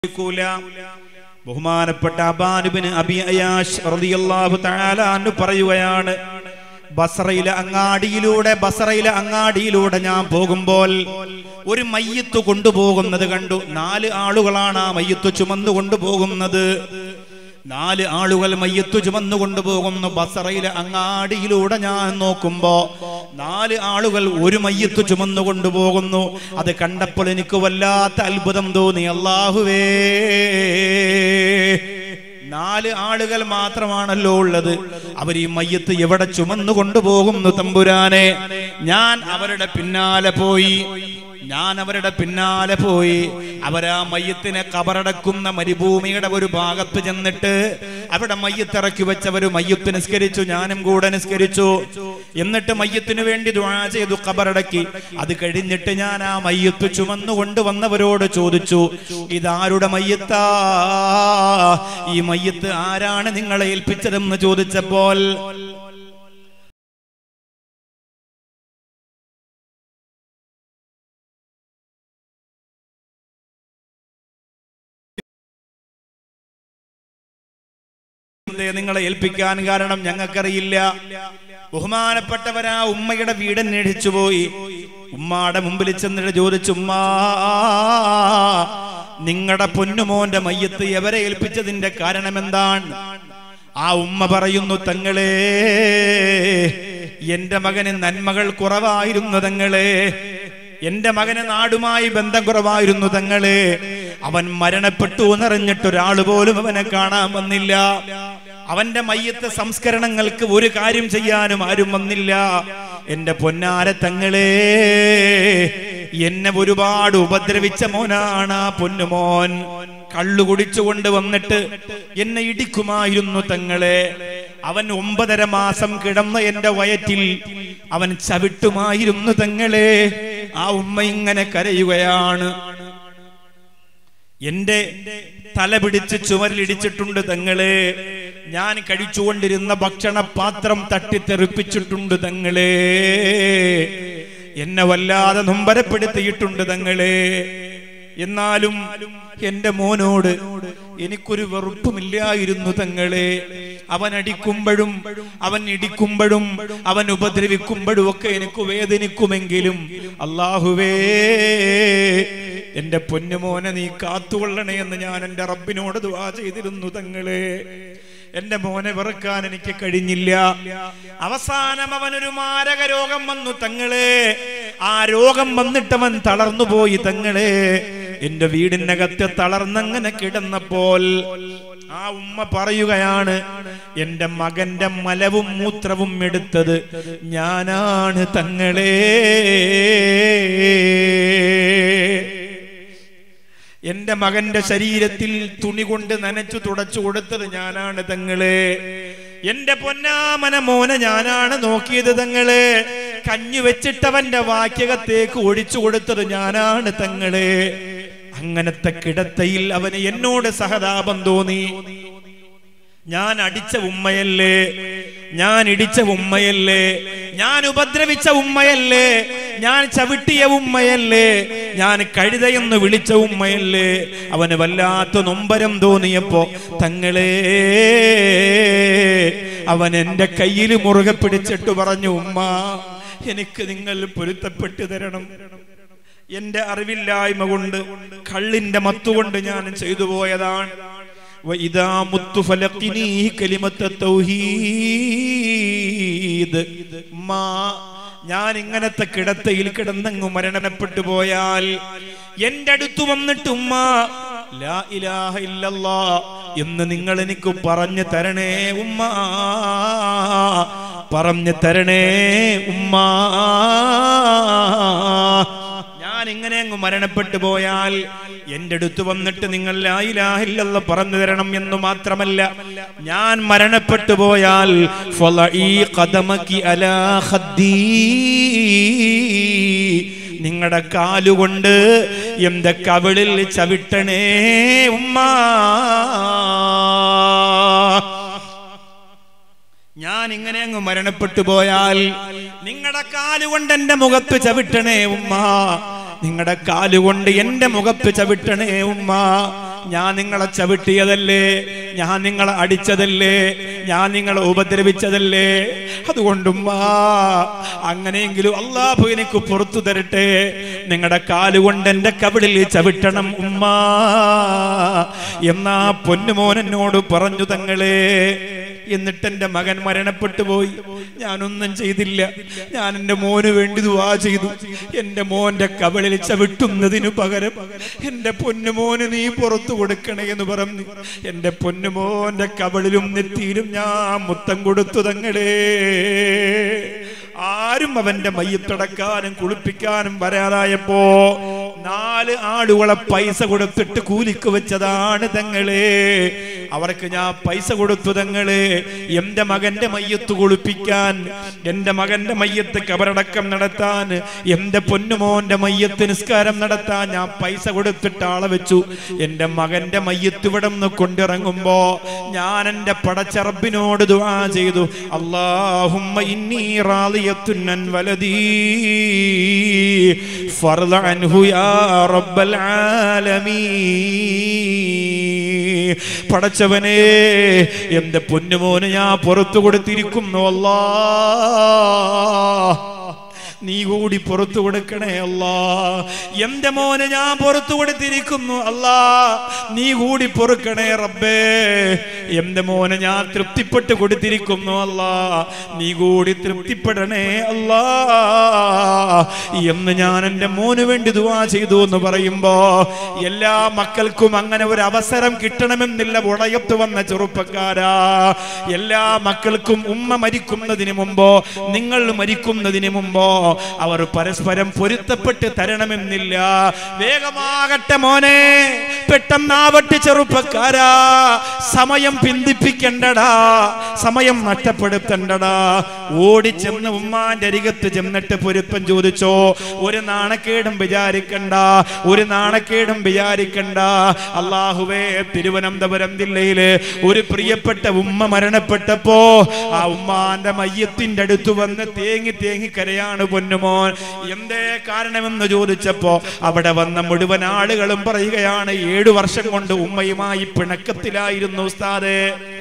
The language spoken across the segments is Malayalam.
സ്വീകരിക്കൂല ബഹുമാനപ്പെട്ട അബാനുബിന് അബി അയാഷ് റളിയല്ലാഹു തആല അൻഹു പറയുകയാണ് ബസറയിലെ അങ്ങാടിയിലൂടെ ബസറയിലെ അങ്ങാടിയിലൂടെ ഞാൻ പോകുമ്പോൾ ഒരു മയ്യത്ത് കൊണ്ടുപോകുന്നത് കണ്ടു നാല് ആളുകളാണ് ആ മയ്യത്ത് ചുമന്നു കൊണ്ടുപോകുന്നത് നാല് ആളുകൾ മയ്യത്ത് ചുമന്നു കൊണ്ടുപോകുന്നു ബസറയിലെ അങ്ങാടിയിലൂടെ ഞാൻ നോക്കുമ്പോ നാല് ആളുകൾ ഒരു മയ്യത്ത് ചുമന്നു കൊണ്ടുപോകുന്നു അത് കണ്ടപ്പോൾ എനിക്ക് വല്ലാത്ത അത്ഭുതം തോന്നി അള്ളാഹുവേ നാല് ആളുകൾ മാത്രമാണല്ലോ ഉള്ളത് അവർ ഈ മയ്യത്ത് എവിടെ ചുമന്നു കൊണ്ടുപോകുന്നു തമ്പുരാനെ ഞാൻ അവരുടെ പിന്നാലെ പോയി ഞാൻ അവരുടെ പിന്നാലെ പോയി അവരാ മയ്യത്തിനെ കബറടക്കുന്ന മരുഭൂമിയുടെ ഒരു ഭാഗത്ത് ചെന്നിട്ട് അവിടെ മയ്യത്തിറക്കി വെച്ചവര് മയ്യത്ത് നിസ്കരിച്ചു ഞാനും കൂടെ നിസ്കരിച്ചു എന്നിട്ട് മയ്യത്തിന് വേണ്ടി ദുആ ചെയ്തു കബറടക്കി അത് കഴിഞ്ഞിട്ട് ഞാൻ ആ മയ്യത്ത് ചുമന്നു കൊണ്ടുവന്നവരോട് ചോദിച്ചു ഇതാരുടെ മയ്യത്താ ഈ മയ്യത്ത് ആരാണ് നിങ്ങളെ ഏൽപ്പിച്ചതെന്ന് ചോദിച്ചപ്പോൾ എന്തേ നിങ്ങളെ ഏൽപ്പിക്കാൻ കാരണം ഞങ്ങൾക്കറിയില്ല ബഹുമാനപ്പെട്ടവരാ ഉമ്മയുടെ വീട് അന്വേഷിച്ചു പോയി ഉമ്മാടെ മുമ്പിൽ ചെന്നിട്ട് ചോദിച്ചു ഉമ്മാ നിങ്ങളുടെ പൊന്നുമോന്റെ മയ്യത്ത് എവരെ ഏൽപ്പിച്ചതിന്റെ കാരണം എന്താണ് ആ ഉമ്മ പറയുന്നു തങ്ങളെ എന്റെ മകന് നന്മകൾ കുറവായിരുന്നു തങ്ങളെ എന്റെ മകന് നാടുമായി ബന്ധം കുറവായിരുന്നു തങ്ങളെ അവൻ മരണപ്പെട്ടു എന്നറിഞ്ഞിട്ട് ഒരാൾ പോലും അവനെ കാണാൻ വന്നില്ല അവന്റെ മയ്യത്ത് സംസ്കരണങ്ങൾക്ക് ഒരു കാര്യം ചെയ്യാനും ആരും വന്നില്ല എന്റെ പൊന്നാര തങ്ങളെ എന്നെ ഒരുപാട് ഉപദ്രവിച്ച മോനാണ് ആ പൊന്നുമോൻ കള്ളു കുടിച്ചുകൊണ്ട് വന്നിട്ട് എന്നെ ഇടിക്കുമായിരുന്നു തങ്ങളെ അവൻ ഒമ്പതര മാസം കിടന്ന എന്റെ വയറ്റിൽ അവൻ ചവിട്ടുമായിരുന്നു തങ്ങളെ ആ ഉമ്മ ഇങ്ങനെ കരയുകയാണ് എന്റെ തല പിടിച്ച് ചുമരിലിടിച്ചിട്ടുണ്ട് തങ്ങളെ ഞാൻ കഴിച്ചുകൊണ്ടിരുന്ന ഭക്ഷണ പാത്രം തട്ടിത്തെറിപ്പിച്ചിട്ടുണ്ട് തങ്ങളെ എന്നെ വല്ലാതെ നൊമ്പരപ്പെടുത്തിയിട്ടുണ്ട് തങ്ങളെ എന്നാലും എന്റെ മോനോട് എനിക്കൊരു വെറുപ്പുമില്ലായിരുന്നു തങ്ങളെ അവൻ അടിക്കുമ്പോഴും അവൻ ഇടിക്കുമ്പോഴും അവൻ ഉപദ്രവിക്കുമ്പോഴും ഒക്കെ എനിക്ക് വേദനിക്കുമെങ്കിലും അള്ളാഹുവേ എന്റെ പൊന്നുമോനെ നീ കാത്തുകൊള്ളണേ എന്ന് ഞാൻ എന്റെ റബ്ബിനോട് ദുവാ ചെയ്തിരുന്നു തങ്ങളെ എന്റെ മോനെ വെറുക്കാൻ എനിക്ക് കഴിഞ്ഞില്ല അവസാനം അവനൊരു മാരക രോഗം വന്നു തങ്ങളെ ആ രോഗം വന്നിട്ടവൻ തളർന്നു പോയി തങ്ങളെ എന്റെ വീടിനകത്ത് തളർന്നങ്ങനെ കിടന്നപ്പോൾ ആ ഉമ്മ പറയുകയാണ് എന്റെ മകന്റെ മലവും മൂത്രവും എടുത്തത് ഞാനാണ് തങ്ങളെ എന്റെ മകന്റെ ശരീരത്തിൽ തുണി കൊണ്ട് നനച്ചു തുടച്ചു കൊടുത്തത് ഞാനാണ് തങ്ങളെ എന്റെ പൊന്നാമന മോനെ ഞാനാണ് നോക്കിയത് തങ്ങളെ കഞ്ഞു വെച്ചിട്ടവന്റെ വാക്യകത്തേക്ക് ഒഴിച്ചു കൊടുത്തത് ഞാനാണ് തങ്ങളെ അങ്ങനത്തെ കിടത്തയിൽ അവന് എന്നോട് സഹതാപം തോന്നി ഞാൻ അടിച്ച ഉമ്മയല്ലേ ഞാൻ ഇടിച്ച ഉമ്മയല്ലേ ഞാൻ ഉപദ്രവിച്ച ഉമ്മയല്ലേ ഞാൻ ചവിട്ടിയ ഉമ്മയല്ലേ ഞാൻ കഴുതയെന്ന് വിളിച്ച ഉമ്മയല്ലേ അവന് വല്ലാത്ത നൊമ്പരം തോന്നിയപ്പോ തങ്ങളെ അവൻ എന്റെ കയ്യിൽ മുറുകെ പിടിച്ചിട്ട് പറഞ്ഞു ഉമ്മ എനിക്ക് നിങ്ങൾ പൊരുത്തപ്പെട്ടു തരണം എന്റെ അറിവില്ലായ്മ കൊണ്ട് കള്ളിന്റെ മത്തുകൊണ്ട് ഞാൻ ചെയ്തു പോയതാണ് وإذا مت فلقني كلمة التوحيد ما ഞാൻ ഇങ്ങനത്തെ കിടത്തയിൽ കിടന്നങ്ങ് മരണപ്പെട്ടു പോയാൽ എന്റെ അടുത്ത് വന്നിട്ട് ഉമ്മ ലാ ഇലാഹ ഇല്ലല്ലാ എന്ന് നിങ്ങൾ എനിക്ക് പറഞ്ഞു തരണേ ഉമ്മ പറഞ്ഞു തരണേ ഉമ്മ ഞാൻ ഇങ്ങനെ അങ്ങ് മരണപ്പെട്ടു പോയാൽ എന്റെ അടുത്ത് വന്നിട്ട് നിങ്ങൾ ലായിലാഹില്ല പറഞ്ഞു തരണം എന്ന് മാത്രമല്ല ഞാൻ മരണപ്പെട്ടു പോയാൽ ഫളഈ ഖദമകി അലാ ഖദ്ദീ നിങ്ങളുടെ കാലുകൊണ്ട് എന്റെ കവിളിൽ ചവിട്ടണേ ഉമ്മ ഞാൻ ഇങ്ങനെ അങ്ങ് മരണപ്പെട്ടു പോയാൽ നിങ്ങളുടെ കാലുകൊണ്ട് എന്റെ മുഖത്ത് ചവിട്ടണേ ഉമ്മ നിങ്ങളുടെ കാലുകൊണ്ട് എന്റെ മുഖത്ത് ചവിട്ടണേ ഉമ്മ ഞാൻ നിങ്ങളെ ചവിട്ടിയതല്ലേ ഞാൻ നിങ്ങളെ അടിച്ചതല്ലേ ഞാൻ നിങ്ങളെ ഉപദ്രവിച്ചതല്ലേ അതുകൊണ്ടുമ്മാ അങ്ങനെയെങ്കിലും അള്ളാഹു എനിക്ക് പുറത്തു തരട്ടെ നിങ്ങളുടെ കാലുകൊണ്ട് എന്റെ കവിളിൽ ചവിട്ടണം ഉമ്മ എന്നാ പൊന്നുമോൻ എന്നോട് പറഞ്ഞു തങ്ങളെ എന്നിട്ട് എന്റെ മകൻ മരണപ്പെട്ടു പോയി ഞാനൊന്നും ചെയ്തില്ല ഞാൻ എന്റെ മോന് വേണ്ടി ദുവാ ചെയ്തു എന്റെ മോന്റെ കവളിൽ ചവിട്ടുന്നതിനു പകരം എന്റെ പൊന്നുമോന് നീ പുറത്തു കൊടുക്കണേ എന്ന് പറഞ്ഞു എന്റെ പൊന്നുമോന്റെ കവളിലും നെറ്റിയിലും ഞാൻ മുത്തം കൊടുത്തു തങ്ങളേ ആരും അവന്റെ മയ്യത്തടക്കാനും കുളിപ്പിക്കാനും വരാതായപ്പോ നാല് ആളുകളെ പൈസ കൊടുത്തിട്ട് കൂലിക്ക് വെച്ചതാണ് തങ്ങളെ അവർക്ക് ഞാൻ പൈസ കൊടുത്തു തങ്ങളെ എന്റെ മകന്റെ മയ്യത്ത് കുളിപ്പിക്കാൻ എന്റെ മകന്റെ മയ്യത്ത് കബറടക്കം നടത്താൻ എന്റെ പൊന്നുമോന്റെ മയ്യത്ത് നിസ്കാരം നടത്താൻ ഞാൻ പൈസ കൊടുത്തിട്ട് ആളെ വെച്ചു എന്റെ മകന്റെ മയ്യത്ത് ഇവിടെ നിന്ന് കൊണ്ടിറങ്ങുമ്പോ ഞാൻ എന്റെ പടച്ചറബിനോട് ദുആ ചെയ്തു അല്ലാഹുമ്മ ഇന്നി റാളിയത്തുൻ അൻ വലദീ ഫർള അൻഹു യാ റബ്ബൽ ആലമീൻ പടച്ചവനെ എന്റെ പൊന്നുമോന് ഞാൻ പുറത്തു കൊടുത്തിരിക്കുന്നു അല്ലാ നീ കൂടി പുറത്തു കൊടുക്കണേ അല്ലാ എന്റെ മോനെ ഞാൻ പുറത്തു കൊടുത്തിരിക്കുന്നു അല്ലാ നീ കൂടി പൊറുക്കണേ റബ്ബേ എന്റെ മോനെ ഞാൻ തൃപ്തിപ്പെട്ട് കൊടുത്തിരിക്കുന്നു അല്ലാ നീ കൂടി തൃപ്തിപ്പെടണേ അല്ലാ എന്ന് ഞാൻ എന്റെ മോന് വേണ്ടി ദുവാ ചെയ്തു എന്ന് പറയുമ്പോ എല്ലാ മക്കൾക്കും അങ്ങനെ ഒരു അവസരം കിട്ടണമെന്നില്ല ഉടയത്ത് വന്ന ചെറുപ്പക്കാരാ എല്ലാ മക്കൾക്കും ഉമ്മ മരിക്കുന്നതിന് മുമ്പോ നിങ്ങൾ മരിക്കുന്നതിന് മുമ്പോ അവർ പരസ്പരം പൊരുത്തപ്പെട്ട് തരണമെന്നില്ല വേഗമാകട്ടെ മോനെ പെട്ടെന്നാവട്ടെ ചെറുപ്പക്കാരാ സമയം പിന്തിപ്പിക്കണ്ടടാ സമയം നഷ്ടപ്പെടുത്തണ്ടടാ ഓടിച്ചെന്ന് ഉമ്മാന്റെ അരികത്ത് ചെന്നിട്ട് പൊരുത്തം ചോദിച്ചോ ഒരു നാണക്കേടും വിചാരിക്കണ്ട ഒരു നാണക്കേടും വിചാരിക്കണ്ട അള്ളാഹുവേ തിരുവനന്തപുരം ജില്ലയില് ഒരു പ്രിയപ്പെട്ട ഉമ്മ മരണപ്പെട്ടപ്പോ ആ ഉമ്മാന്റെ മയ്യത്തിന്റെ അടുത്ത് വന്ന് തേങ്ങി തേങ്ങി കരയാണ് പൊന്നുമോൻ എന്തേ കാരണമെന്ന് ചോദിച്ചപ്പോ അവിടെ വന്ന മുഴുവൻ ആളുകളും പറയുകയാണ് ഏഴു വർഷം കൊണ്ട് ഉമ്മയുമായി പിണക്കത്തിലായിരുന്നു ഉസ്താദേ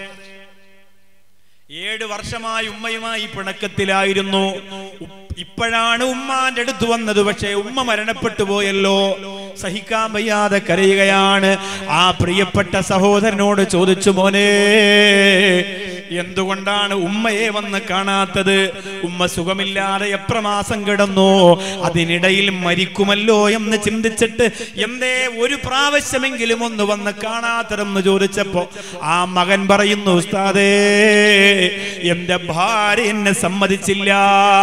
ഏഴ് വർഷമായി ഉമ്മയുമായി പിണക്കത്തിലായിരുന്നു ഉ- ഇപ്പോഴാണ് ഉമ്മാന്റെ അടുത്ത് വന്നത് പക്ഷേ ഉമ്മ മരണപ്പെട്ടു പോയല്ലോ സഹിക്കാൻ വയ്യാതെ കരയുകയാണ് ആ പ്രിയപ്പെട്ട സഹോദരനോട് ചോദിച്ചു മോനെ എന്തുകൊണ്ടാണ് ഉമ്മയെ വന്ന് കാണാത്തത് ഉമ്മ സുഖമില്ലാതെ എത്ര മാസം കിടന്നു അതിനിടയിൽ മരിക്കുമല്ലോ എന്ന് ചിന്തിച്ചിട്ട് എന്തേ ഒരു പ്രാവശ്യമെങ്കിലും ഒന്ന് വന്ന് കാണാത്തതെന്ന് ചോദിച്ചപ്പോ ആ മകൻ പറയുന്നു ഉസ്താദേ എന്റെ ഭാര്യ എന്നെ സമ്മതിച്ചില്ല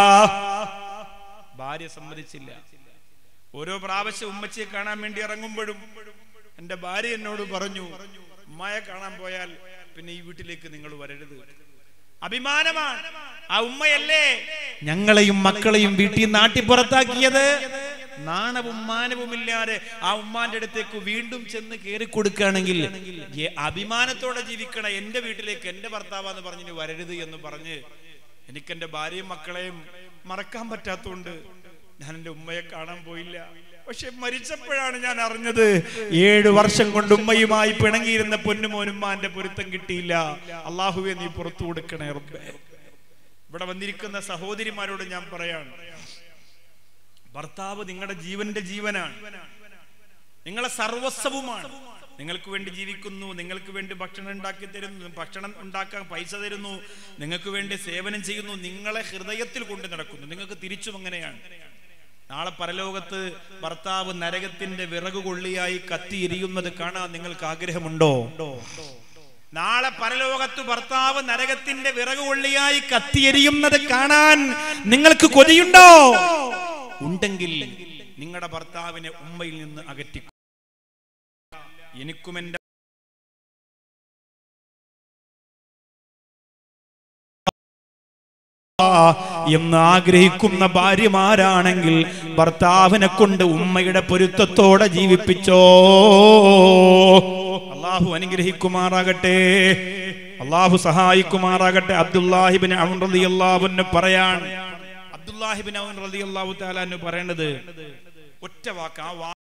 ഭാര്യ സമ്മതിച്ചില്ല ഓരോ പ്രാവശ്യം ഉമ്മച്ചിയെ കാണാൻ വേണ്ടി ഇറങ്ങുമ്പോഴും എന്റെ ഭാര്യ എന്നോട് പറഞ്ഞു ഉമ്മയെ കാണാൻ പോയാൽ പിന്നെ ഈ വീട്ടിലേക്ക് നിങ്ങൾ വരരുത് അഭിമാനമാണ് ആ ഉമ്മയല്ലേ ഞങ്ങളെയും മക്കളെയും വീട്ടിൽ നാട്ടി പുറത്താക്കിയത് നാണവും മാനവും ഇല്ലാതെ ആ ഉമ്മാന്റെ അടുത്തേക്ക് വീണ്ടും ചെന്ന് കയറി കൊടുക്കുകയാണെങ്കിൽ ഏ, അഭിമാനത്തോടെ ജീവിക്കണ എന്റെ വീട്ടിലേക്ക് എന്റെ ഭർത്താവാന്ന് പറഞ്ഞു വരരുത് എന്ന് പറഞ്ഞ് എനിക്ക് എന്റെ ഭാര്യയും മക്കളെയും മറക്കാൻ പറ്റാത്തോണ്ട് ഞാൻ എന്റെ ഉമ്മയെ കാണാൻ പോയില്ല പക്ഷെ മരിച്ചപ്പോഴാണ് ഞാൻ അറിഞ്ഞത് ഏഴു വർഷം കൊണ്ട് ഉമ്മയുമായി പിണങ്ങിയിരുന്ന പൊന്നുമോനുമ്മാന്റെ പൊരുത്തം കിട്ടിയില്ല അള്ളാഹുവെ നീ പുറത്തു കൊടുക്കണേ റബ്ബേ ഇവിടെ വന്നിരിക്കുന്ന സഹോദരിമാരോട് ഞാൻ പറയാണ് ഭർത്താവ് നിങ്ങളുടെ ജീവന്റെ ജീവനാണ് നിങ്ങളെ സർവസ്വവുമാണ് നിങ്ങൾക്ക് വേണ്ടി ജീവിക്കുന്നു നിങ്ങൾക്ക് വേണ്ടി ഭക്ഷണം ഉണ്ടാക്കി തരുന്നു ഭക്ഷണം ഉണ്ടാക്കാൻ പൈസ തരുന്നു നിങ്ങൾക്ക് വേണ്ടി സേവനം ചെയ്യുന്നു നിങ്ങളെ ഹൃദയത്തിൽ കൊണ്ട് നടക്കുന്നു നിങ്ങൾക്ക് തിരിച്ചും അങ്ങനെയാണ് നാളെ പരലോകത്ത് ഭർത്താവ് നരകത്തിന്റെ വിറകു കൊള്ളിയായി കത്തിയിരിയുന്നത് കാണാൻ നിങ്ങൾക്ക് ആഗ്രഹമുണ്ടോ നാളെ പരലോകത്ത് ഭർത്താവ് നരകത്തിന്റെ വിറകു കൊള്ളിയായി കത്തിയെരിയുന്നത് കാണാൻ നിങ്ങൾക്ക് കൊതിയുണ്ടോ ഉണ്ടെങ്കിൽ നിങ്ങളുടെ ഭർത്താവിനെ ഉമ്മയിൽ നിന്ന് അകറ്റി എനിക്കും എന്റെ എന്ന് ആഗ്രഹിക്കുന്ന ഭാര്യമാരാണെങ്കിൽ ഭർത്താവിനെ കൊണ്ട് ഉമ്മയുടെ പൊരുത്തത്തോടെ ജീവിപ്പിച്ചോ അള്ളാഹു അനുഗ്രഹിക്കുമാറാകട്ടെ അള്ളാഹു സഹായിക്കുമാറാകട്ടെ അബ്ദുല്ലാഹിബിൻ അവൻ റളിയല്ലാഹുവിന് പറയാൻ അബ്ദുല്ലാഹിബിൻ അവൻ റളിയല്ലാഹു തആല എന്ന് പറയേണ്ടത് ഒറ്റ വാക്ക് ആ വാ